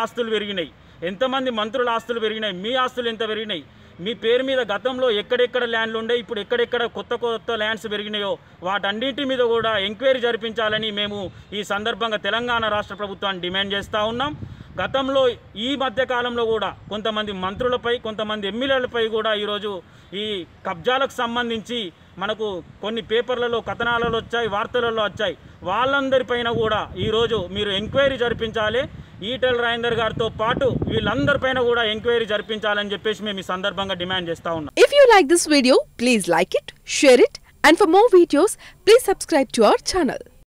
ఆస్తులు పెరిగినాయి ఎంతమంది మంత్రుల ఆస్తులు పెరిగినాయి మీ ఆస్తులు ఎంత పెరిగినాయి మీ పేరు మీద గతంలో ఎక్కడెక్కడ ల్యాండ్లు ఉండే ఇప్పుడు ఎక్కడెక్కడ కొత్త కొత్త ల్యాండ్స్ పెరిగినాయో వాటన్నిటి మీద కూడా ఎంక్వైరీ జరిపించాలని మేము ఈ సందర్భంగా తెలంగాణ రాష్ట్ర ప్రభుత్వాన్ని డిమాండ్ చేస్తూ ఉన్నాం గతంలో ఈ మధ్య కాలంలో కూడా కొంతమంది మంత్రులపై కొంతమంది ఎమ్మెల్యేలపై కూడా ఈరోజు ఈ కబ్జాలకు సంబంధించి మనకు కొన్ని పేపర్లలో కథనాలలో వచ్చాయి వార్తలలో వచ్చాయి వాళ్ళందరిపైన కూడా ఈరోజు మీరు ఎంక్వైరీ జరిపించాలి ఈటెల్ రాజేందర్ గారితో పాటు వీళ్ళందరిపైన కూడా ఎంక్వైరీ జరిపించాలని చెప్పేసి మేము ఈ సందర్భంగా డిమాండ్ చేస్తూ ఉన్నాం If you like this video, please like it, share it, and for more videos, please subscribe to our channel.